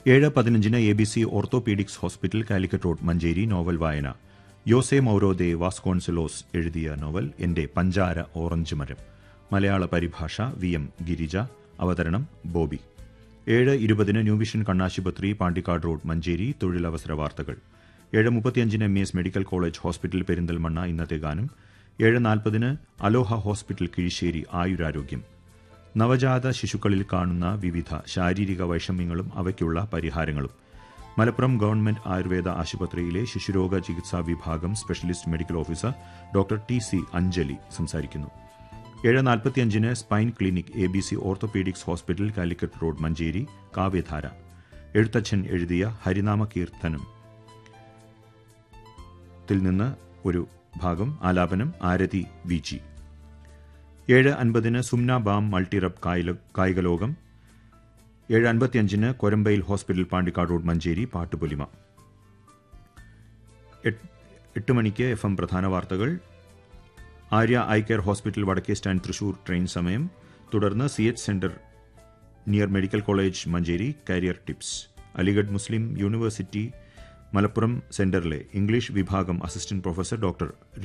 ഏഴ് പതിനഞ്ചിന് A B C orthopaedics hospital Calicut road Manjeri novel വായന യോസെ മൗരോദെ വാസ്കോൺസലോസ് എഴുതിയ നോവൽ എന്റെ പഞ്ചാര ഓറഞ്ച് മരം മലയാള പരിഭാഷ വി എം ഗിരിജ അവതരണം ബോബി ഏഴ് ഇരുപതിന് ന്യൂ വിഷൻ കണ്ണാശുപത്രി പാണ്ടിക്കാട് റോഡ് മഞ്ചേരി തൊഴിലവസര വാർത്തകൾ ഏഴ് മുപ്പത്തിയഞ്ചിന് M S medical college hospital Perinthalmanna ഇന്നത്തെ ഗാനം ഏഴ് നാൽപ്പതിന് അലോഹ ഹോസ്പിറ്റൽ കിഴിശ്ശേരി ആയുരാരോഗ്യം നവജാത ശിശുക്കളിൽ കാണുന്ന വിവിധ ശാരീരിക വൈഷമ്യങ്ങളും അവയ്ക്കുള്ള പരിഹാരങ്ങളും മലപ്പുറം ഗവൺമെന്റ് ആയുർവേദ ആശുപത്രിയിലെ ശിശുരോഗ ചികിത്സാ വിഭാഗം specialist medical officer doctor T C Anjali സംസാരിക്കുന്നു ഏഴ് നാൽപ്പത്തിയഞ്ചിന് spine clinic A B C orthopaedics hospital Calicut road Manjeri കാവ്യധാര എഴുത്തച്ഛൻ എഴുതിയ ഹരിനാമ കീർത്തനം ത്തിൽ നിന്ന് ഒരു ഭാഗം ആലാപനം ആരതി വിജി ഏഴ് അൻപതിന് സുംന ബാം മൾട്ടിറബ് കായില- കായികലോകം ഏഴ് അൻപത്തിയഞ്ചിന് കൊരമ്പയിൽ ഹോസ്പിറ്റൽ പാണ്ടിക്കാട് റോഡ് മഞ്ചേരി പാട്ടുപൊലിമ എട്ട് എട്ട് മണിക്ക് എഫ് എം പ്രധാന വാർത്തകൾ ആര്യ ഐ കെയർ ഹോസ്പിറ്റൽ വടക്കേ സ്റ്റാൻഡ് തൃശൂർ ട്രെയിൻ സമയം തുടർന്ന് C H centre near medical college Manjeri career tips Aligarh Muslim university Malappuram സെന്ററിലെ ഇംഗ്ലീഷ് വിഭാഗം അസിസ്റ്റന്റ് പ്രൊഫസർ ഡോക്ടർ